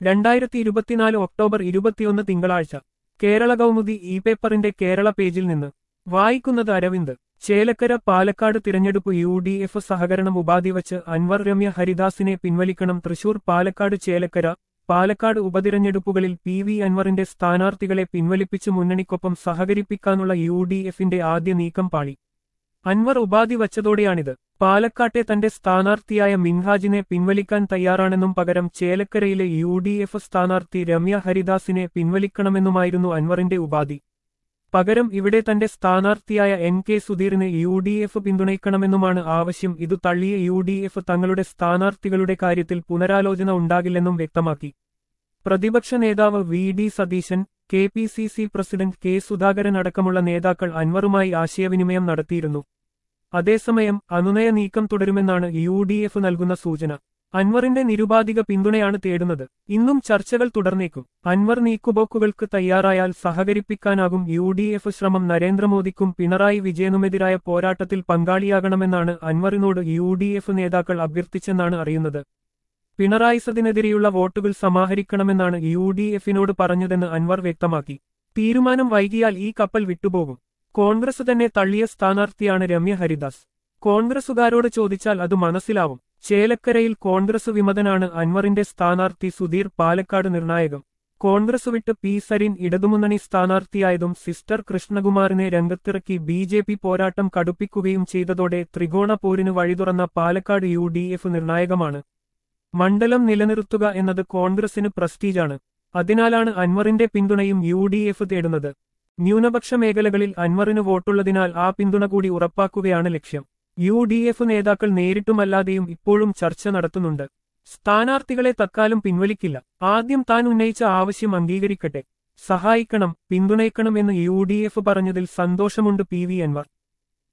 രണ്ടായിരത്തി ഇരുപത്തിനാല് ഒക്ടോബർ ഇരുപത്തിയൊന്ന് തിങ്കളാഴ്ച കേരള കൗമുദി ഇ പേപ്പറിന്റെ കേരള പേജിൽ നിന്ന് വായിക്കുന്നത് അരവിന്ദ് ചേലക്കര പാലക്കാട് തിരഞ്ഞെടുപ്പ് യു ഡി എഫ് സഹകരണം ഉപാധി വച്ച് അൻവർ രമ്യ ഹരിദാസിനെ പിൻവലിക്കണം തൃശൂർ പാലക്കാട് ചേലക്കര പാലക്കാട് ഉപതിരഞ്ഞെടുപ്പുകളിൽ പി വി അൻവറിന്റെ സ്ഥാനാർത്ഥികളെ പിൻവലിപ്പിച്ച് മുന്നണിക്കൊപ്പം സഹകരിപ്പിക്കാനുള്ള യു ഡി എഫിന്റെ ആദ്യ നീക്കം പാളി അൻവർ ഉപാധി വച്ചതോടെയാണിത് പാലക്കാട്ടെ തന്റെ സ്ഥാനാർത്ഥിയായ മിൻഹാജിനെ പിൻവലിക്കാൻ തയ്യാറാണെന്നും പകരം ചേലക്കരയിലെ യു ഡി എഫ് സ്ഥാനാർത്ഥി രമ്യ ഹരിദാസിനെ പിൻവലിക്കണമെന്നുമായിരുന്നു അൻവറിന്റെ ഉപാധി പകരം ഇവിടെ തന്റെ സ്ഥാനാർത്ഥിയായ എൻ കെ സുധീറിനെ യു ഡി എഫ് പിന്തുണയ്ക്കണമെന്നുമാണ് ആവശ്യം ഇതു തള്ളിയ യു ഡി എഫ് തങ്ങളുടെ സ്ഥാനാർത്ഥികളുടെ കാര്യത്തിൽ പുനരാലോചന ഉണ്ടാകില്ലെന്നും വ്യക്തമാക്കി പ്രതിപക്ഷ നേതാവ് V D Satheesan K P C C president K Sudhakaran അടക്കമുള്ള നേതാക്കൾ അൻവറുമായി ആശയവിനിമയം നടത്തിയിരുന്നു അതേസമയം അനുനയ നീക്കം തുടരുമെന്നാണ് യു ഡി എഫ് നൽകുന്ന സൂചന അൻവറിന്റെ നിരുപാധിക പിന്തുണയാണ് തേടുന്നത് ഇന്നും ചർച്ചകൾ തുടർന്നേക്കും അൻവർ നീക്കുപോക്കുകൾക്ക് തയ്യാറായാൽ സഹകരിപ്പിക്കാനാകും യു ഡി എഫ് ശ്രമം നരേന്ദ്രമോദിക്കും പിണറായി വിജയനുമെതിരായ പോരാട്ടത്തിൽ പങ്കാളിയാകണമെന്നാണ് അൻവറിനോട് യു ഡി എഫ് നേതാക്കൾ അഭ്യർത്ഥിച്ചെന്നാണ് അറിയുന്നത് പിണറായി സതിനെതിരെയുള്ള വോട്ടുകൾ സമാഹരിക്കണമെന്നാണ് യു ഡി എഫിനോട് പറഞ്ഞതെന്ന് അൻവർ വ്യക്തമാക്കി തീരുമാനം വൈകിയാൽ ഈ കപ്പൽ വിട്ടുപോകും കോൺഗ്രസ് തന്നെ തള്ളിയ സ്ഥാനാർത്ഥിയാണ് രമ്യ ഹരിദാസ് കോൺഗ്രസുകാരോട് ചോദിച്ചാൽ അത് മനസ്സിലാവും ചേലക്കരയിൽ കോൺഗ്രസ് വിമതനാണ് അൻവറിന്റെ സ്ഥാനാർത്ഥി സുധീർ പാലക്കാട് നിർണായകം കോൺഗ്രസ് വിട്ട് പി സരിൻ ഇടതുമുന്നണി സ്ഥാനാർത്ഥിയായതും സിസ്റ്റർ കൃഷ്ണകുമാറിനെ രംഗത്തിറക്കി ബി ജെ പി പോരാട്ടം കടുപ്പിക്കുകയും ചെയ്തതോടെ ത്രികോണ പോരിന് വഴിതുറന്ന പാലക്കാട് യു ഡി എഫ് നിർണായകമാണ് മണ്ഡലം നിലനിർത്തുക എന്നത് കോൺഗ്രസിന് പ്രസ്റ്റീജാണ് അതിനാലാണ് അൻവറിന്റെ പിന്തുണയും യു ഡി എഫ് തേടുന്നത് ന്യൂനപക്ഷ മേഖലകളിൽ അൻവറിന് വോട്ടുള്ളതിനാൽ ആ പിന്തുണ കൂടി ഉറപ്പാക്കുകയാണ് ലക്ഷ്യം യു ഡി എഫ് നേതാക്കൾ നേരിട്ടുമല്ലാതെയും ഇപ്പോഴും ചർച്ച നടത്തുന്നുണ്ട് സ്ഥാനാർത്ഥികളെ തക്കാലം പിൻവലിക്കില്ല ആദ്യം താൻ ഉന്നയിച്ച ആവശ്യം അംഗീകരിക്കട്ടെ സഹായിക്കണം പിന്തുണയ്ക്കണം എന്ന് യു ഡി എഫ് പറഞ്ഞതിൽ സന്തോഷമുണ്ട് പി വി അൻവർ